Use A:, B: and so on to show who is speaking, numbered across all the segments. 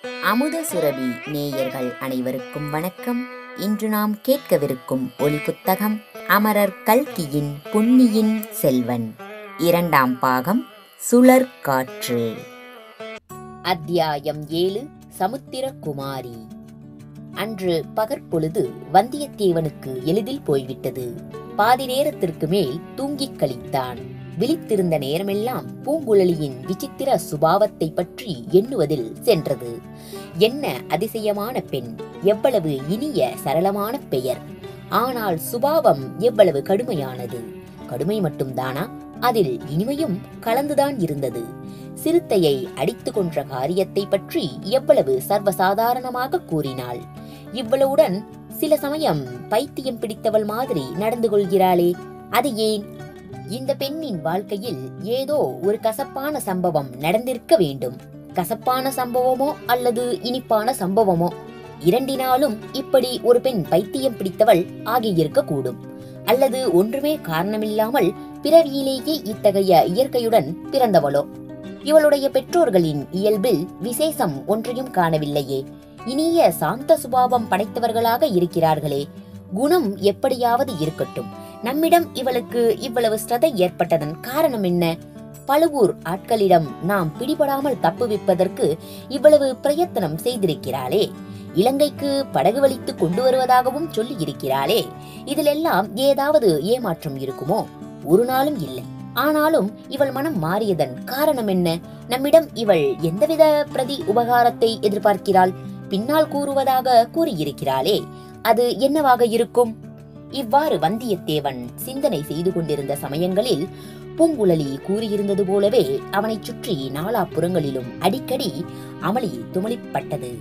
A: அமுத சுரபி நேயர்கள் அனைவருக்கும் வணக்கம் இன்று நாம் கேட்கவிருக்கும் ஒலி புத்தகம் அமரர் கல்கியின் பொன்னியின் செல்வன் இரண்டாம் பாகம் சுழற் காற்று அத்தியாயம் ஏழு சமுத்திரகுமாரி அன்று பகற்பொழுது வந்தியத்தேவனுக்கு எளிதில் போய்விட்டது பாதி நேரத்திற்கு மேல் தூங்கிக் கழித்தான் விழித்திருந்த நேரமெல்லாம் பூங்குழலியின் விசித்திர சுபாவத்தை பற்றி எண்ணுவதில் சென்றது என்ன அதிசயமான பெண் எவ்வளவு இனிய சரளமான பெயர் ஆனால் சுபாவம் எவ்வளவு கடுமையானது கடுமை மட்டும்தானா அதில் இனிமையும் கலந்துதான் இருந்தது சிறுத்தையை அடித்து கொன்ற காரியத்தை பற்றி எவ்வளவு சர்வசாதாரணமாக கூறினாள் இவ்வளவுடன் சில சமயம் பைத்தியம் பிடித்தவள் மாதிரி நடந்து கொள்கிறாளே அது ஏன் இந்த பெண்ணின் வாழ்க்கையில் ஏதோ ஒரு கசப்பான சம்பவம் நடந்திருக்க வேண்டும் கசப்பான சம்பவமோ அல்லது இனிப்பான சம்பவமோ இரண்டினாலும் இப்படி ஒரு பெண் பைத்தியம் பிடித்தவள் ஆகியிருக்க கூடும் அல்லது ஒன்றுமே காரணமில்லாமல் பிறவியிலேயே இத்தகைய இயற்கையுடன் பிறந்தவளோ இவளுடைய பெற்றோர்களின் இயல்பில் விசேஷம் ஒன்றையும் காணவில்லையே இனிய சாந்த சுபாவம் படைத்தவர்களாக இருக்கிறார்களே குணம் எப்படியாவது இருக்கட்டும் நம்மிடம் இவளுக்கு இவ்வளவு ஸ்ரதை ஏற்பட்டதன் காரணம் என்ன பழுவூர் ஆட்களிடம் நாம் பிடிபடாமல் தப்புவிப்பதற்கு இவ்வளவு பிரயத்தனம் செய்திருக்கிறாளே இலங்கைக்கு படகு வலித்து கொண்டு வருவதாகவும் சொல்லி இருக்கிறாளே இதிலெல்லாம் ஏதாவது ஏமாற்றம் இருக்குமோ ஒரு நாளும் இல்லை ஆனாலும் இவள் மனம் மாறியதன் காரணம் என்ன நம்மிடம் இவள் எந்தவித பிரதி உபகாரத்தை எதிர்பார்க்கிறாள் பின்னால் கூறுவதாக கூறியிருக்கிறாளே அது என்னவாக இருக்கும் இவ்வாறு வந்தியத்தேவன் சிந்தனை செய்து கொண்டிருந்த சமயங்களில் பூங்குழலி கூறியிருந்தது போலவே அவனைச் சுற்றி நாலாப்புறங்களிலும் அடிக்கடி அமளி துமளிப்பட்டது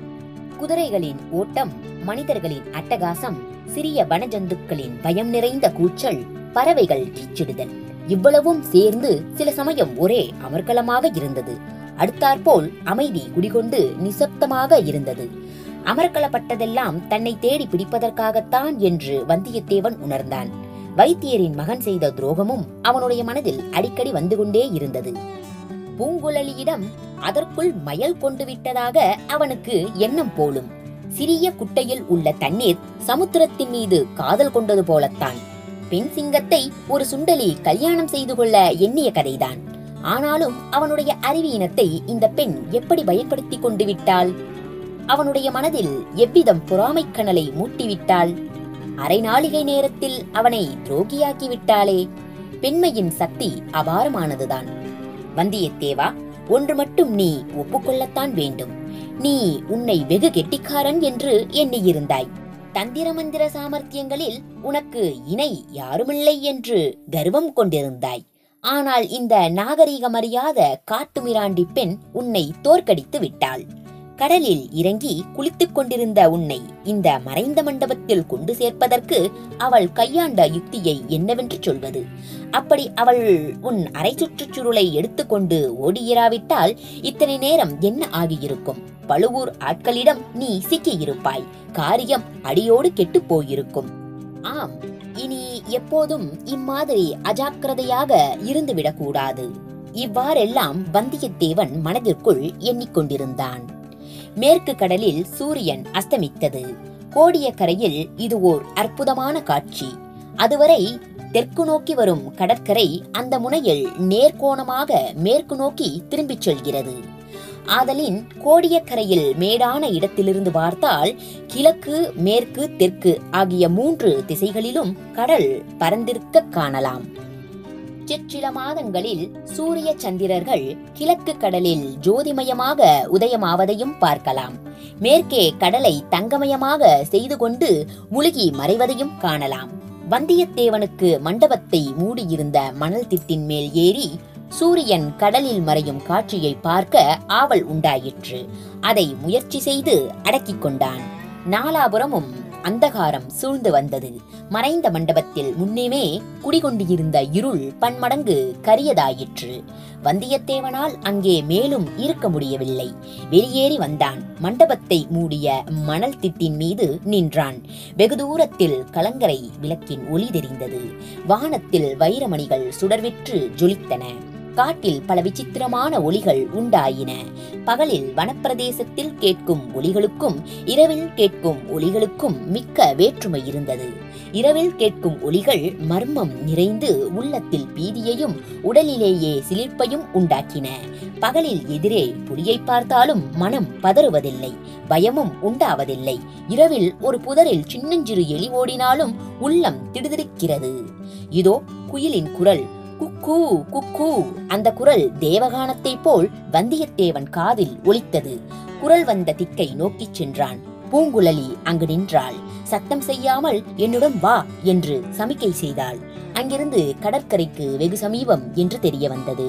A: குதிரைகளின் ஓட்டம் மனிதர்களின் அட்டகாசம் சிறிய வனஜந்துக்களின் பயம் நிறைந்த கூச்சல் பறவைகள் கீச்சிடுதல் இவ்வளவும் சேர்ந்து சில சமயம் ஒரே அமர்கலமாக இருந்தது அடுத்தாற்போல் அமைதி குடிகொண்டு நிசப்தமாக இருந்தது அமர்கலப்பட்டதெல்லாம் தன்னை தேடி பிடிப்பதற்காகத்தான் என்று வந்தியத்தேவன் உணர்ந்தான் வைத்தியரின் மகன் செய்த துரோகமும் அவனுடைய மனதில் அடிக்கடி வந்து கொண்டே இருந்தது பூங்குழலியிடம் அதற்குள் மயல் கொண்டு விட்டதாக அவனுக்கு எண்ணம் போலும் சிறிய குட்டையில் உள்ள தண்ணீர் சமுத்திரத்தின் மீது காதல் கொண்டது போலத்தான் பெண் சிங்கத்தை ஒரு சுண்டலி கல்யாணம் செய்து கொள்ள எண்ணிய கதைதான் ஆனாலும் அவனுடைய அறிவீனத்தை இந்த பெண் எப்படி பயன்படுத்தி கொண்டு விட்டாள் அவனுடைய மனதில் எவ்விதம் பொறாமைக் கனலை மூட்டிவிட்டாள் அரை நாளிகை நேரத்தில் அவனை துரோகியாக்கி விட்டாளே பெண்மையின் சக்தி அபாரமானதுதான் வந்தியத்தேவா ஒன்று மட்டும் நீ ஒப்புக்கொள்ளத்தான் வேண்டும் நீ உன்னை வெகு கெட்டிக்காரன் என்று எண்ணியிருந்தாய் தந்திர மந்திர சாமர்த்தியங்களில் உனக்கு இணை யாருமில்லை என்று கர்வம் கொண்டிருந்தாய் ஆனால் இந்த நாகரீகமறியாத காட்டுமிராண்டி பெண் உன்னை தோற்கடித்து விட்டாள் கடலில் இறங்கி குளித்துக் கொண்டிருந்த உன்னை இந்த மறைந்த மண்டபத்தில் கொண்டு சேர்ப்பதற்கு அவள் கையாண்ட யுக்தியை என்னவென்று சொல்வது அப்படி அவள் உன் அரை சுற்றுச்சுருளை எடுத்துக்கொண்டு ஓடியிராவிட்டால் இத்தனை நேரம் என்ன ஆகியிருக்கும் பழுவூர் ஆட்களிடம் நீ சிக்கியிருப்பாய் காரியம் அடியோடு கெட்டுப் போயிருக்கும் ஆம் இனி எப்போதும் இம்மாதிரி அஜாக்கிரதையாக இருந்துவிடக்கூடாது இவ்வாறெல்லாம் வந்தியத்தேவன் மனதிற்குள் எண்ணிக்கொண்டிருந்தான் மேற்கு கடலில் சூரியன் அஸ்தமித்தது கோடியக்கரையில் இது ஓர் அற்புதமான காட்சி அதுவரை தெற்கு நோக்கி வரும் கடற்கரை அந்த முனையில் நேர்கோணமாக மேற்கு நோக்கி திரும்பிச் செல்கிறது ஆதலின் கோடியக்கரையில் மேடான இடத்திலிருந்து பார்த்தால் கிழக்கு மேற்கு தெற்கு ஆகிய மூன்று திசைகளிலும் கடல் பரந்திருக்க காணலாம் சிற்சில மாதங்களில் சூரிய சந்திரர்கள் கிழக்கு கடலில் ஜோதிமயமாக உதயமாவதையும் பார்க்கலாம் மேற்கே கடலை தங்கமயமாக செய்து கொண்டு முழுகி மறைவதையும் காணலாம் வந்தியத்தேவனுக்கு மண்டபத்தை மூடியிருந்த மணல் திட்டின் மேல் ஏறி சூரியன் கடலில் மறையும் காட்சியை பார்க்க ஆவல் உண்டாயிற்று அதை முயற்சி செய்து அடக்கிக் கொண்டான் நாலாபுரமும் அந்தகாரம் சூழ்ந்து வந்தது மறைந்த மண்டபத்தில் முன்னேமே குடிகொண்டிருந்த இருள் பன்மடங்கு கரியதாயிற்று வந்தியத்தேவனால் அங்கே மேலும் இருக்க முடியவில்லை வெளியேறி வந்தான் மண்டபத்தை மூடிய மணல் திட்டின் மீது நின்றான் வெகு தூரத்தில் கலங்கரை விளக்கின் ஒளி தெரிந்தது வானத்தில் வைரமணிகள் சுடர்விற்று ஜொலித்தன காட்டில் பல விசித்திரமான ஒலிகள் உண்டாயின பகலில் வனப்பிரதேசத்தில் கேட்கும் ஒலிகளுக்கும் இரவில் கேட்கும் ஒலிகளுக்கும் மிக்க வேற்றுமை இருந்தது இரவில் கேட்கும் ஒலிகள் மர்மம் நிறைந்து உள்ளத்தில் பீதியையும் உடலிலேயே சிலிர்ப்பையும் உண்டாக்கின பகலில் எதிரே புலியை பார்த்தாலும் மனம் பதறுவதில்லை பயமும் உண்டாவதில்லை இரவில் ஒரு புதரில் சின்னஞ்சிறு எலி ஓடினாலும் உள்ளம் திடுதிடுக்கிறது இதோ குயிலின் குரல் குக்கூ குக்கூ அந்த குரல் தேவகானத்தைப் போல் வந்தியத்தேவன் காதில் ஒலித்தது குரல் வந்த திக்கை நோக்கிச் சென்றான் பூங்குழலி அங்கு நின்றாள் சத்தம் செய்யாமல் என்னுடன் வா என்று சமிக்கை செய்தாள் அங்கிருந்து கடற்கரைக்கு வெகு சமீபம் என்று தெரிய வந்தது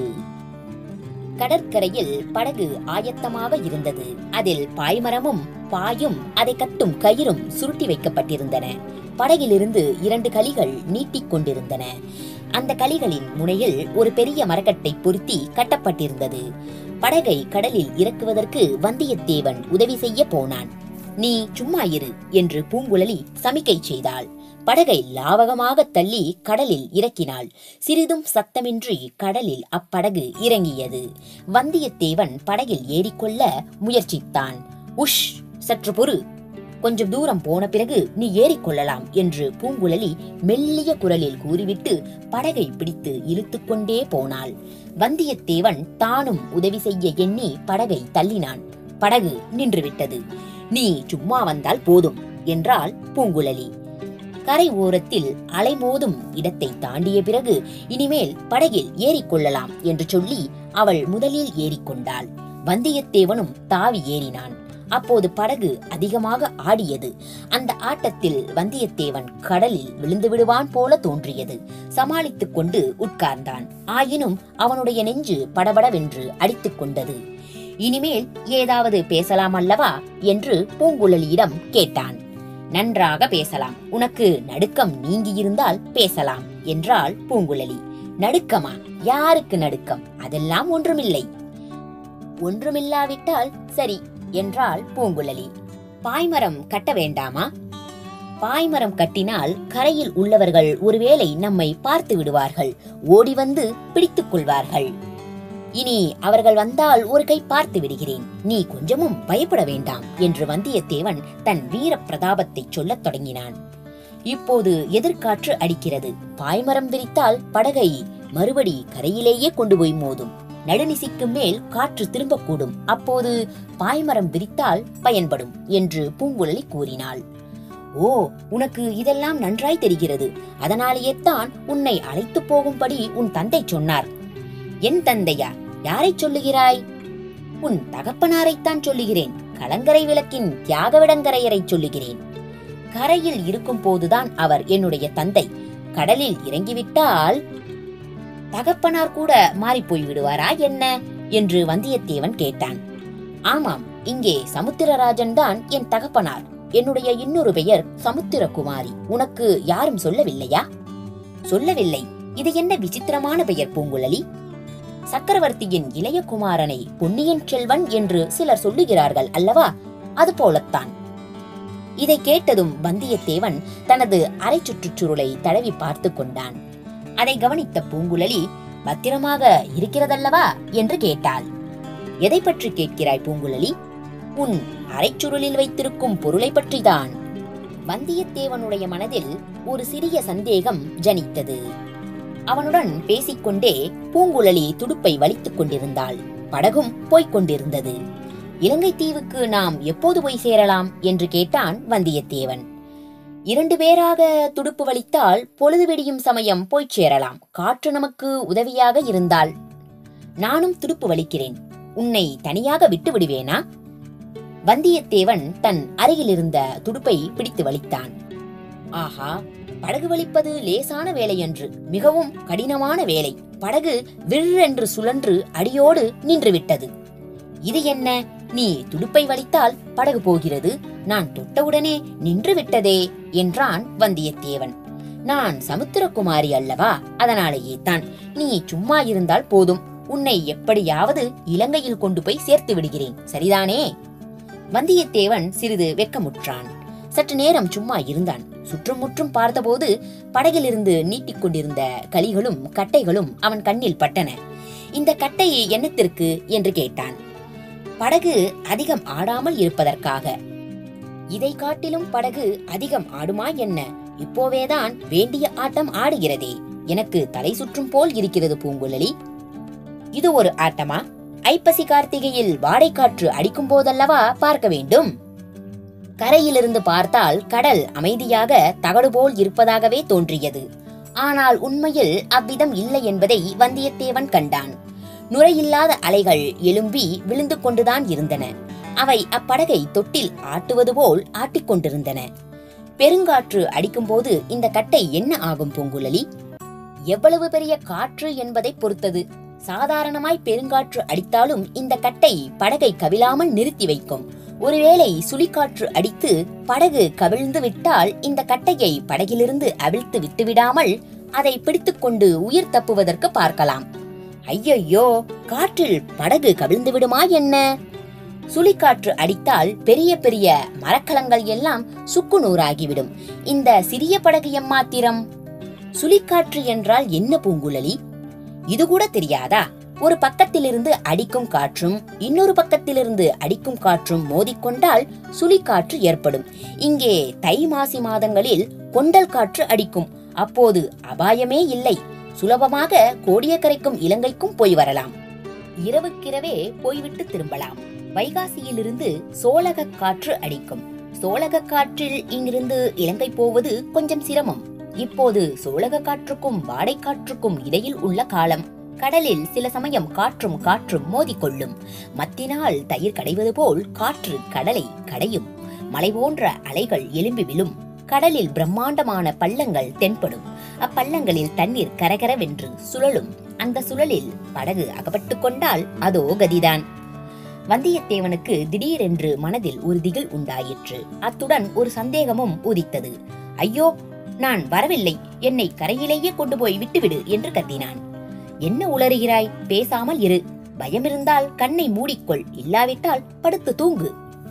A: கடற்கரையில் படகு ஆயத்தமாக இருந்தது அதில் பாய்மரமும் பாயும் அதை கட்டும் கயிறும் சுருட்டி வைக்கப்பட்டிருந்தன படகிலிருந்து இரண்டு களிகள் நீட்டிக் கொண்டிருந்தன அந்த களிகளின் முனையில் ஒரு பெரிய மரக்கட்டை பொருத்தி கட்டப்பட்டிருந்தது படகை கடலில் இறக்குவதற்கு வந்தியத்தேவன் உதவி செய்ய போனான் நீ சும்மா இரு என்று பூங்குழலி சமிக்கை செய்தாள் படகை லாவகமாக தள்ளி கடலில் இறக்கினாள் சிறிதும் சத்தமின்றி கடலில் அப்படகு இறங்கியது வந்தியத்தேவன் படகில் ஏறிக்கொள்ள முயற்சித்தான் உஷ் சற்று பொறு கொஞ்சம் தூரம் போன பிறகு நீ ஏறிக்கொள்ளலாம் என்று பூங்குழலி மெல்லிய குரலில் கூறிவிட்டு படகை பிடித்து இழுத்துக்கொண்டே போனாள் வந்தியத்தேவன் தானும் உதவி செய்ய எண்ணி படகை தள்ளினான் படகு நின்றுவிட்டது நீ சும்மா வந்தால் போதும் என்றாள் பூங்குழலி கரை ஓரத்தில் அலைமோதும் இடத்தை தாண்டிய பிறகு இனிமேல் படகில் ஏறிக்கொள்ளலாம் என்று சொல்லி அவள் முதலில் ஏறிக்கொண்டாள் வந்தியத்தேவனும் தாவி ஏறினான் அப்போது படகு அதிகமாக ஆடியது அந்த ஆட்டத்தில் வந்தியத்தேவன் கடலில் விழுந்து விடுவான் போல தோன்றியது சமாளித்துக் கொண்டு உட்கார்ந்தான் ஆயினும் அவனுடைய நெஞ்சு படபடவென்று அடித்துக் கொண்டது இனிமேல் ஏதாவது பேசலாம் அல்லவா என்று பூங்குழலியிடம் கேட்டான் நன்றாக பேசலாம் உனக்கு நடுக்கம் நீங்கியிருந்தால் பேசலாம் என்றாள் பூங்குழலி நடுக்கமா யாருக்கு நடுக்கம் அதெல்லாம் ஒன்றுமில்லை ஒன்றுமில்லாவிட்டால் சரி என்றாள் பூங்குழலி பாய்மரம் கட்ட வேண்டாமா பாய்மரம் கட்டினால் கரையில் உள்ளவர்கள் ஒருவேளை நம்மை பார்த்து விடுவார்கள் ஓடி வந்து பிடித்துக் கொள்வார்கள் இனி அவர்கள் வந்தால் ஒரு கை பார்த்து விடுகிறேன் நீ கொஞ்சமும் பயப்பட வேண்டாம் என்று வந்தியத்தேவன் தன் வீர பிரதாபத்தை சொல்லத் தொடங்கினான் இப்போது எதிர்காற்று அடிக்கிறது பாய்மரம் விரித்தால் படகை மறுபடி கரையிலேயே கொண்டு போய் மோதும் நடுநிசிக்கு மேல் காற்று திரும்பக்கூடும் அப்போது பாய்மரம் விரித்தால் பயன்படும் என்று பூங்குழலி கூறினாள் ஓ உனக்கு இதெல்லாம் நன்றாய் தெரிகிறது அதனாலேயே தான் உன்னை அழைத்து போகும்படி உன் தந்தை சொன்னார் என் தந்தையா யாரை சொல்லுகிறாய் உன் தகப்பனாரைத்தான் சொல்லுகிறேன் கலங்கரை விளக்கின் தியாகவிடங்கரையரை சொல்லுகிறேன் கரையில் இருக்கும் போதுதான் அவர் என்னுடைய தந்தை கடலில் இறங்கிவிட்டால் தகப்பனார் கூட மாறிப் போய் விடுவாரா என்ன என்று வந்தியத்தேவன் கேட்டான் ஆமாம் இங்கே சமுத்திரராஜன் தான் என் தகப்பனார் என்னுடைய இன்னொரு பெயர் சமுத்திரகுமாரி உனக்கு யாரும் சொல்லவில்லையா சொல்லவில்லை இது என்ன விசித்திரமான பெயர் பூங்குழலி சக்கரவர்த்தியின் இளைய குமாரனை பொன்னியின் செல்வன் என்று சிலர் சொல்லுகிறார்கள் அல்லவா அது போலத்தான் இதை கேட்டதும் வந்தியத்தேவன் தனது அரை சுற்றுச்சுருளை தடவி பார்த்து கொண்டான் அதை கவனித்த பூங்குழலி பத்திரமாக இருக்கிறதல்லவா என்று கேட்டாள் எதை பற்றி கேட்கிறாய் பூங்குழலி உன் அரைச்சுருளில் வைத்திருக்கும் பொருளை பற்றிதான் வந்தியத்தேவனுடைய மனதில் ஒரு சிறிய சந்தேகம் ஜனித்தது அவனுடன் பேசிக்கொண்டே பூங்குழலி துடுப்பை வலித்துக் கொண்டிருந்தாள் படகும் போய்க் கொண்டிருந்தது இலங்கை தீவுக்கு நாம் எப்போது போய் சேரலாம் என்று கேட்டான் வந்தியத்தேவன் இரண்டு பேராக துடுப்பு வலித்தால் பொழுது வெடியும் சமயம் போய்ச் சேரலாம் காற்று நமக்கு உதவியாக இருந்தால் நானும் துடுப்பு வலிக்கிறேன் உன்னை தனியாக விட்டு விடுவேனா வந்தியத்தேவன் தன் அருகிலிருந்த துடுப்பை பிடித்து வலித்தான் ஆஹா படகு வலிப்பது லேசான வேலையன்று மிகவும் கடினமான வேலை படகு விற்றென்று சுழன்று அடியோடு நின்றுவிட்டது இது என்ன நீ துடுப்பை வலித்தால் படகு போகிறது நான் தொட்டவுடனே நின்று விட்டதே என்றான் வந்தியத்தேவன் நான் சமுத்திரகுமாரி அல்லவா அதனாலேயே தான் நீ சும்மா இருந்தால் போதும் உன்னை எப்படியாவது இலங்கையில் கொண்டு போய் சேர்த்து விடுகிறேன் சரிதானே வந்தியத்தேவன் சிறிது வெட்கமுற்றான் சற்று நேரம் சும்மா இருந்தான் சுற்றும் முற்றும் பார்த்தபோது படகிலிருந்து நீட்டிக் கொண்டிருந்த களிகளும் கட்டைகளும் அவன் கண்ணில் பட்டன இந்த கட்டை என்னத்திற்கு என்று கேட்டான் படகு அதிகம் ஆடாமல் இருப்பதற்காக இதை காட்டிலும் படகு அதிகம் ஆடுமா என்ன இப்போவேதான் வேண்டிய ஆட்டம் ஆடுகிறதே எனக்கு தலை சுற்றும் போல் இருக்கிறது பூங்குழலி இது ஒரு ஆட்டமா ஐப்பசி கார்த்திகையில் வாடைக்காற்று அடிக்கும் போதல்லவா பார்க்க வேண்டும் கரையிலிருந்து பார்த்தால் கடல் அமைதியாக தகடு போல் இருப்பதாகவே தோன்றியது ஆனால் உண்மையில் அவ்விதம் இல்லை என்பதை வந்தியத்தேவன் கண்டான் நுரையில்லாத அலைகள் எழும்பி விழுந்து கொண்டுதான் இருந்தன அவை அப்படகை தொட்டில் ஆட்டுவது போல் ஆட்டிக்கொண்டிருந்தன பெருங்காற்று அடிக்கும்போது இந்த கட்டை என்ன ஆகும் பூங்குழலி எவ்வளவு பெரிய காற்று என்பதை பொறுத்தது சாதாரணமாய் பெருங்காற்று அடித்தாலும் இந்த கட்டை படகை கவிழாமல் நிறுத்தி வைக்கும் ஒருவேளை சுழிக்காற்று அடித்து படகு கவிழ்ந்து விட்டால் இந்த கட்டையை படகிலிருந்து அவிழ்த்து விட்டுவிடாமல் அதை பிடித்துக்கொண்டு உயிர் தப்புவதற்கு பார்க்கலாம் ஐயையோ காற்றில் படகு கவிழ்ந்து விடுமா என்ன சுழிக்காற்று அடித்தால் பெரிய பெரிய மரக்கலங்கள் எல்லாம் சுக்கு நூறாகிவிடும் இந்த சிறிய படகு எம்மாத்திரம் சுழிக்காற்று என்றால் என்ன பூங்குழலி இது கூட தெரியாதா ஒரு பக்கத்திலிருந்து அடிக்கும் காற்றும் இன்னொரு பக்கத்திலிருந்து அடிக்கும் காற்றும் மோதிக்கொண்டால் சுழிக்காற்று ஏற்படும் இங்கே தை மாசி மாதங்களில் கொண்டல் காற்று அடிக்கும் அப்போது அபாயமே இல்லை சுலபமாக கோடியக்கரைக்கும் இலங்கைக்கும் போய் வரலாம் இரவுக்கிரவே போய்விட்டு திரும்பலாம் வைகாசியிலிருந்து சோழக காற்று அடிக்கும் சோழக காற்றில் இங்கிருந்து இலங்கை போவது கொஞ்சம் சிரமம் இப்போது சோழக காற்றுக்கும் வாடைக்காற்றுக்கும் இடையில் உள்ள காலம் கடலில் சில சமயம் காற்றும் காற்றும் மோதிக்கொள்ளும் மத்தினால் தயிர் கடைவது போல் காற்று கடலை கடையும் மலை போன்ற அலைகள் எழும்பி விழும் கடலில் பிரம்மாண்டமான பள்ளங்கள் தென்படும் அப்பள்ளங்களில் தண்ணீர் கரகரவென்று சுழலும் அந்த சுழலில் படகு அகப்பட்டு கொண்டால் அதோ கதிதான் வந்தியத்தேவனுக்கு திடீரென்று மனதில் ஒரு திகில் உண்டாயிற்று அத்துடன் ஒரு சந்தேகமும் உதித்தது ஐயோ நான் வரவில்லை என்னை கரையிலேயே கொண்டு போய் விட்டுவிடு என்று கத்தினான் என்ன உளறுகிறாய் பேசாமல் இரு பயமிருந்தால் கண்ணை மூடிக்கொள் இல்லாவிட்டால் படுத்து தூங்கு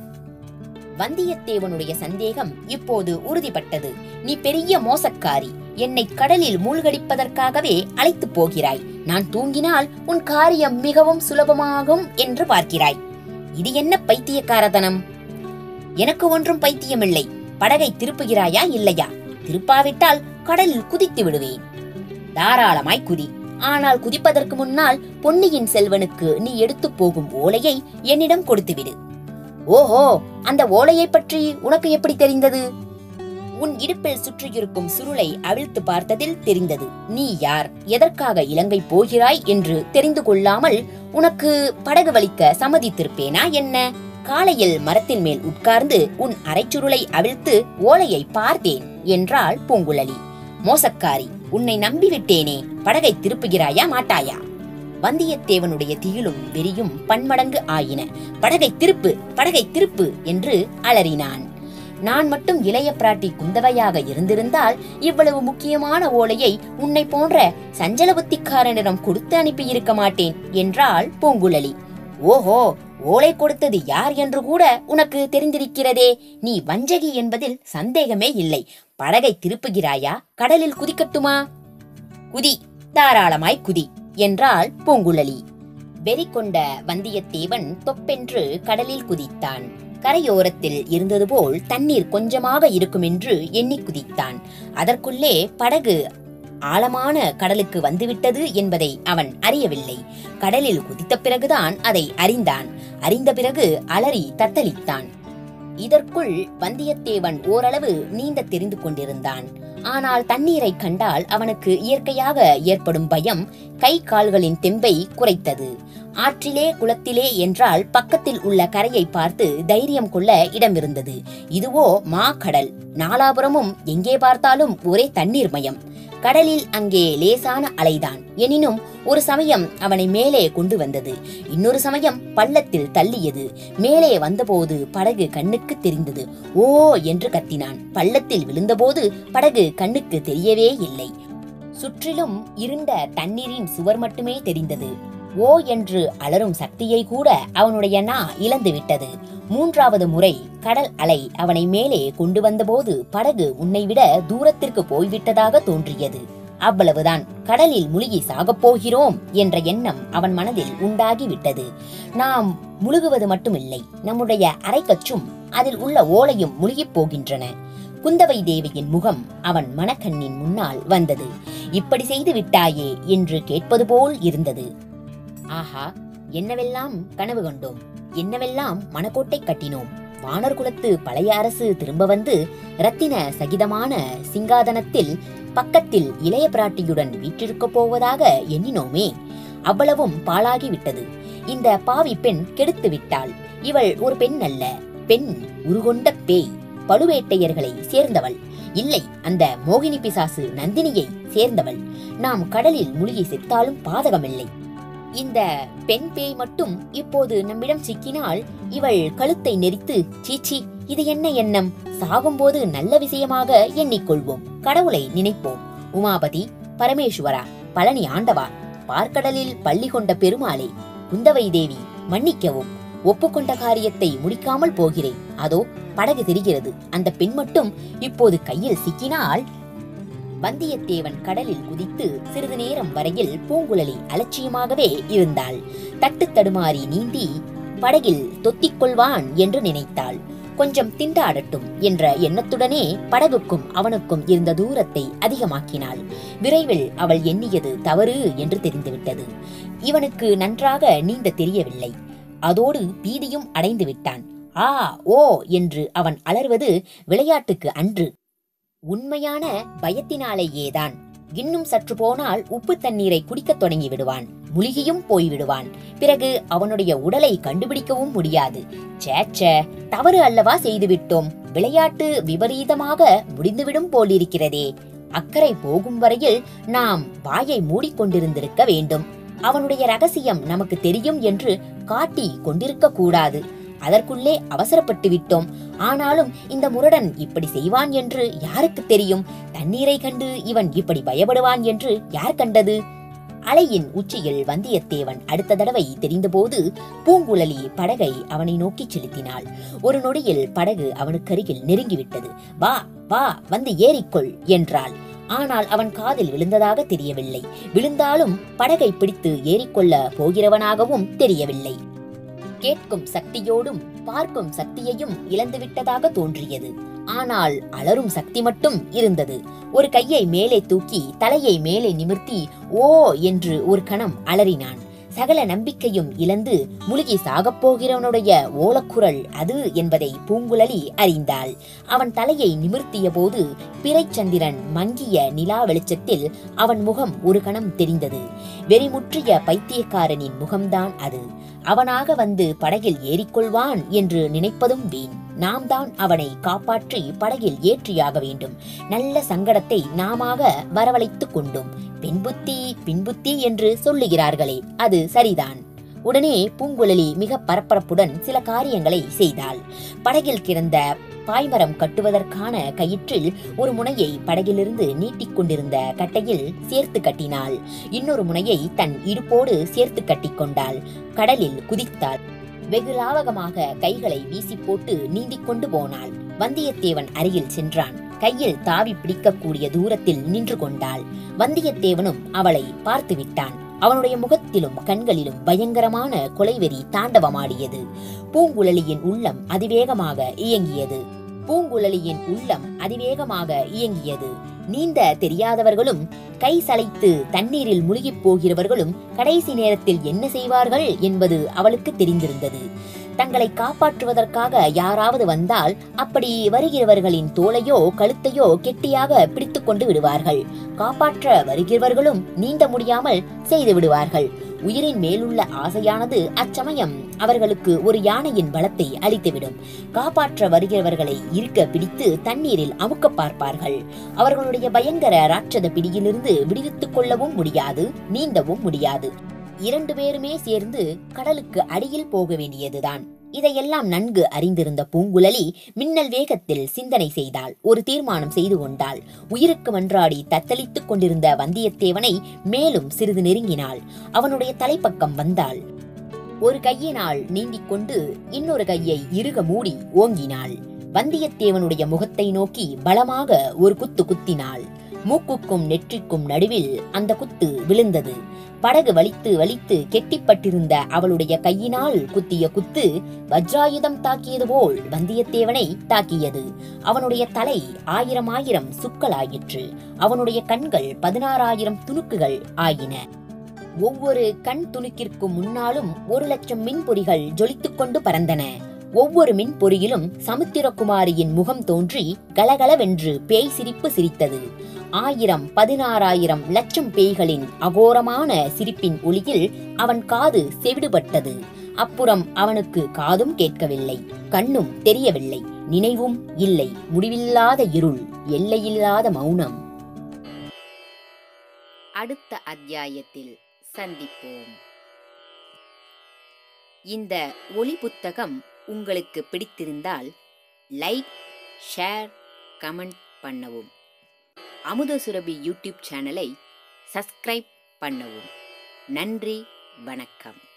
A: வந்தியத்தேவனுடைய சந்தேகம் இப்போது உறுதிப்பட்டது நீ பெரிய மோசக்காரி என்னை கடலில் மூழ்கடிப்பதற்காகவே அழைத்து போகிறாய் நான் தூங்கினால் உன் காரியம் மிகவும் சுலபமாகும் என்று பார்க்கிறாய் இது என்ன பைத்தியக்காரதனம் எனக்கு ஒன்றும் பைத்தியமில்லை படகை திருப்புகிறாயா இல்லையா திருப்பாவிட்டால் கடலில் குதித்து விடுவேன் தாராளமாய் குதி ஆனால் குதிப்பதற்கு முன்னால் பொன்னியின் செல்வனுக்கு நீ எடுத்து போகும் ஓலையை என்னிடம் கொடுத்துவிடு ஓஹோ அந்த ஓலையை பற்றி உனக்கு எப்படி தெரிந்தது உன் இடுப்பில் சுற்றியிருக்கும் சுருளை அவிழ்த்து பார்த்ததில் தெரிந்தது நீ யார் எதற்காக இலங்கை போகிறாய் என்று தெரிந்து கொள்ளாமல் உனக்கு படகு வலிக்க சம்மதித்திருப்பேனா என்ன காலையில் மரத்தின் மேல் உட்கார்ந்து உன் அரைச்சுருளை அவிழ்த்து ஓலையை பார்த்தேன் என்றாள் பூங்குழலி மோசக்காரி உன்னை நம்பிவிட்டேனே படகை திருப்புகிறாயா மாட்டாயா வந்தியத்தேவனுடைய திகிலும் வெறியும் பன்மடங்கு ஆயின படகை திருப்பு படகை திருப்பு என்று அலறினான் நான் மட்டும் இளைய பிராட்டி குந்தவையாக இருந்திருந்தால் இவ்வளவு முக்கியமான ஓலையை உன்னை போன்ற சஞ்சல புத்திக்காரனிடம் கொடுத்து அனுப்பியிருக்க மாட்டேன் என்றாள் பூங்குழலி ஓஹோ ஓலை கொடுத்தது யார் என்று கூட உனக்கு தெரிந்திருக்கிறதே நீ வஞ்சகி என்பதில் சந்தேகமே இல்லை படகை திருப்புகிறாயா கடலில் குதிக்கட்டுமா குதி தாராளமாய் குதி என்றாள் பூங்குழலி வெறி கொண்ட வந்தியத்தேவன் தொப்பென்று கடலில் குதித்தான் கரையோரத்தில் இருந்தது போல் தண்ணீர் கொஞ்சமாக இருக்குமென்று எண்ணி குதித்தான் அதற்குள்ளே படகு ஆழமான கடலுக்கு வந்துவிட்டது என்பதை அவன் அறியவில்லை கடலில் குதித்த பிறகுதான் அதை அறிந்தான் அறிந்த பிறகு அலறி தத்தளித்தான் இதற்குள் வந்தியத்தேவன் ஓரளவு நீந்த தெரிந்து கொண்டிருந்தான் ஆனால் தண்ணீரை கண்டால் அவனுக்கு இயற்கையாக ஏற்படும் பயம் கை கால்களின் தெம்பை குறைத்தது ஆற்றிலே குளத்திலே என்றால் பக்கத்தில் உள்ள கரையை பார்த்து தைரியம் கொள்ள இடமிருந்தது இதுவோ மா கடல் நாலாபுரமும் எங்கே பார்த்தாலும் ஒரே தண்ணீர் மயம் கடலில் அங்கே லேசான அலைதான் எனினும் ஒரு சமயம் அவனை மேலே கொண்டு வந்தது இன்னொரு சமயம் பள்ளத்தில் தள்ளியது மேலே வந்தபோது படகு கண்ணுக்கு தெரிந்தது ஓ என்று கத்தினான் பள்ளத்தில் விழுந்தபோது படகு கண்ணுக்கு தெரியவே இல்லை சுற்றிலும் இருண்ட தண்ணீரின் சுவர் மட்டுமே தெரிந்தது ஓ என்று அலரும் சக்தியை கூட அவனுடைய நா இழந்து விட்டது மூன்றாவது முறை கடல் அலை அவனை மேலே கொண்டு வந்தபோது படகு உன்னை விட தூரத்திற்கு போய்விட்டதாக தோன்றியது அவ்வளவுதான் கடலில் முழுகி சாகப் போகிறோம் என்ற எண்ணம் அவன் மனதில் உண்டாகிவிட்டது நாம் முழுகுவது மட்டுமில்லை நம்முடைய அரைக்கச்சும் அதில் உள்ள ஓலையும் முழுகிப் போகின்றன குந்தவை தேவியின் முகம் அவன் மனக்கண்ணின் முன்னால் வந்தது இப்படி செய்து விட்டாயே என்று கேட்பது போல் இருந்தது ஆஹா என்னவெல்லாம் கனவு கண்டோம் என்னவெல்லாம் மனக்கோட்டை கட்டினோம் வானர் குலத்து பழைய அரசு திரும்ப வந்து ரத்தின சகிதமான சிங்காதனத்தில் பக்கத்தில் இளைய பிராட்டியுடன் வீற்றிருக்கப் போவதாக எண்ணினோமே அவ்வளவும் பாழாகிவிட்டது இந்த பாவி பெண் கெடுத்து விட்டாள் இவள் ஒரு பெண் அல்ல பெண் உருகொண்ட பேய் பழுவேட்டையர்களை சேர்ந்தவள் இல்லை அந்த மோகினி பிசாசு நந்தினியை சேர்ந்தவள் நாம் கடலில் முழுகி செத்தாலும் பாதகமில்லை இந்த பெண் பேய் மட்டும் இப்போது நம்மிடம் சிக்கினால் இவள் கழுத்தை நெரித்து சீச்சி இது என்ன எண்ணம் சாகும்போது நல்ல விஷயமாக எண்ணிக்கொள்வோம் கடவுளை நினைப்போம் உமாபதி பரமேஸ்வரா பழனி ஆண்டவா பார்க்கடலில் பள்ளி கொண்ட பெருமாளே குந்தவை தேவி மன்னிக்கவும் ஒப்புக்கொண்ட காரியத்தை முடிக்காமல் போகிறேன் அதோ படகு தெரிகிறது அந்த பெண் மட்டும் இப்போது கையில் சிக்கினால் வந்தியத்தேவன் கடலில் குதித்து சிறிது நேரம் வரையில் பூங்குழலி அலட்சியமாகவே இருந்தாள் தட்டு தடுமாறி நீந்தி படகில் தொத்திக் கொள்வான் என்று நினைத்தாள் கொஞ்சம் திண்டாடட்டும் என்ற எண்ணத்துடனே படகுக்கும் அவனுக்கும் இருந்த தூரத்தை அதிகமாக்கினாள் விரைவில் அவள் எண்ணியது தவறு என்று தெரிந்துவிட்டது இவனுக்கு நன்றாக நீந்த தெரியவில்லை அதோடு பீதியும் அடைந்து விட்டான் ஆ ஓ என்று அவன் அலறுவது விளையாட்டுக்கு அன்று உண்மையான பயத்தினாலேயேதான் இன்னும் சற்று போனால் உப்பு தண்ணீரை குடிக்கத் தொடங்கி விடுவான் முழுகியும் போய்விடுவான் பிறகு அவனுடைய உடலை கண்டுபிடிக்கவும் முடியாது சேச்ச தவறு அல்லவா செய்துவிட்டோம் விளையாட்டு விபரீதமாக முடிந்துவிடும் போலிருக்கிறதே அக்கறை போகும் வரையில் நாம் வாயை மூடிக்கொண்டிருந்திருக்க வேண்டும் அவனுடைய ரகசியம் நமக்கு தெரியும் என்று காட்டி கொண்டிருக்க கூடாது அதற்குள்ளே அவசரப்பட்டு விட்டோம் ஆனாலும் இந்த முரடன் இப்படி செய்வான் என்று யாருக்கு தெரியும் தண்ணீரை கண்டு இவன் இப்படி பயப்படுவான் என்று யார் கண்டது அலையின் உச்சியில் வந்தியத்தேவன் அடுத்த தடவை தெரிந்தபோது பூங்குழலி படகை அவனை நோக்கிச் செலுத்தினாள் ஒரு நொடியில் படகு அவனுக்கருகில் நெருங்கிவிட்டது வா வா வந்து ஏறிக்கொள் என்றாள் ஆனால் அவன் காதில் விழுந்ததாக தெரியவில்லை விழுந்தாலும் படகை பிடித்து ஏறிக்கொள்ள போகிறவனாகவும் தெரியவில்லை கேட்கும் சக்தியோடும் பார்க்கும் சக்தியையும் இழந்துவிட்டதாக தோன்றியது ஆனால் அலரும் சக்தி மட்டும் இருந்தது ஒரு கையை மேலே தூக்கி தலையை மேலே நிமிர்த்தி ஓ என்று ஒரு கணம் அலறினான் சகல நம்பிக்கையும் இழந்து முழுகி சாகப் போகிறவனுடைய ஓலக்குரல் அது என்பதை பூங்குழலி அறிந்தாள் அவன் தலையை நிமிர்த்திய போது பிறைச்சந்திரன் மங்கிய நிலா வெளிச்சத்தில் அவன் முகம் ஒரு கணம் தெரிந்தது வெறிமுற்றிய பைத்தியக்காரனின் முகம்தான் அது அவனாக வந்து படகில் ஏறிக்கொள்வான் என்று நினைப்பதும் வீண் நாம் தான் அவனை காப்பாற்றி படகில் ஏற்றியாக வேண்டும் நல்ல சங்கடத்தை நாமாக வரவழைத்துக் கொண்டோம் பெண்புத்தி பின்புத்தி என்று சொல்லுகிறார்களே அது சரிதான் உடனே பூங்குழலி மிக பரபரப்புடன் சில காரியங்களை செய்தாள் படகில் கிடந்த பாய்மரம் கட்டுவதற்கான கயிற்றில் ஒரு முனையை படகிலிருந்து நீட்டிக் கொண்டிருந்த கட்டையில் சேர்த்து கட்டினாள் இன்னொரு முனையை தன் இடுப்போடு சேர்த்து கட்டிக்கொண்டாள் கடலில் குதித்தாள் வெகு லாவகமாக கைகளை வீசி போட்டு நீந்திக் கொண்டு போனாள் வந்தியத்தேவன் அருகில் சென்றான் கையில் தாவி பிடிக்கக்கூடிய தூரத்தில் நின்று கொண்டாள் வந்தியத்தேவனும் அவளை பார்த்து விட்டான் அவனுடைய முகத்திலும் கண்களிலும் பயங்கரமான கொலைவெறி தாண்டவமாடியது பூங்குழலியின் உள்ளம் அதிவேகமாக இயங்கியது பூங்குழலியின் உள்ளம் அதிவேகமாக இயங்கியது நீந்த தெரியாதவர்களும் கை சளைத்து தண்ணீரில் முழுகிப் போகிறவர்களும் கடைசி நேரத்தில் என்ன செய்வார்கள் என்பது அவளுக்கு தெரிந்திருந்தது தங்களை காப்பாற்றுவதற்காக யாராவது வந்தால் அப்படி வருகிறவர்களின் தோளையோ கழுத்தையோ கெட்டியாக பிடித்துக் கொண்டு விடுவார்கள் காப்பாற்ற வருகிறவர்களும் நீந்த முடியாமல் செய்து விடுவார்கள் உயிரின் மேலுள்ள ஆசையானது அச்சமயம் அவர்களுக்கு ஒரு யானையின் பலத்தை அளித்துவிடும் காப்பாற்ற வருகிறவர்களை இருக்க பிடித்து தண்ணீரில் அமுக்க பார்ப்பார்கள் அவர்களுடைய பயங்கர ராட்சத பிடியிலிருந்து விடுவித்துக் கொள்ளவும் முடியாது நீந்தவும் முடியாது இரண்டு பேருமே சேர்ந்து கடலுக்கு அடியில் போக வேண்டியதுதான் இதையெல்லாம் நன்கு அறிந்திருந்த பூங்குழலி மின்னல் வேகத்தில் சிந்தனை செய்தாள் ஒரு தீர்மானம் செய்து கொண்டாள் உயிருக்கு மன்றாடி தத்தளித்துக் கொண்டிருந்த வந்தியத்தேவனை மேலும் சிறிது நெருங்கினாள் அவனுடைய தலைப்பக்கம் வந்தாள் ஒரு கையினால் நீந்திக் கொண்டு இன்னொரு கையை இறுக மூடி ஓங்கினாள் வந்தியத்தேவனுடைய முகத்தை நோக்கி பலமாக ஒரு குத்து குத்தினாள் மூக்குக்கும் நெற்றிக்கும் நடுவில் அந்த குத்து விழுந்தது படகு வலித்து வலித்து கெட்டிப்பட்டிருந்த அவளுடைய கையினால் குத்திய குத்து வஜ்ராயுதம் தாக்கியது போல் வந்தியத்தேவனை தாக்கியது அவனுடைய தலை ஆயிரம் ஆயிரம் சுக்கலாயிற்று அவனுடைய கண்கள் பதினாறாயிரம் துணுக்குகள் ஆயின ஒவ்வொரு கண் துணுக்கிற்கும் முன்னாலும் ஒரு லட்சம் மின்பொறிகள் ஜொலித்துக் கொண்டு பறந்தன ஒவ்வொரு மின்பொறியிலும் சமுத்திரகுமாரியின் முகம் தோன்றி கலகலவென்று பேய் சிரிப்பு சிரித்தது ஆயிரம் பதினாறாயிரம் லட்சம் பேய்களின் அகோரமான சிரிப்பின் ஒளியில் அவன் காது செவிடுபட்டது அப்புறம் அவனுக்கு காதும் கேட்கவில்லை கண்ணும் தெரியவில்லை நினைவும் இல்லை முடிவில்லாத இருள் எல்லையில்லாத மௌனம்
B: அடுத்த அத்தியாயத்தில் சந்திப்போம் இந்த ஒளி புத்தகம் உங்களுக்கு பிடித்திருந்தால் லைக் ஷேர் கமெண்ட் பண்ணவும் அமுத சுரபி யூடியூப் சேனலை சப்ஸ்கிரைப் பண்ணவும் நன்றி வணக்கம்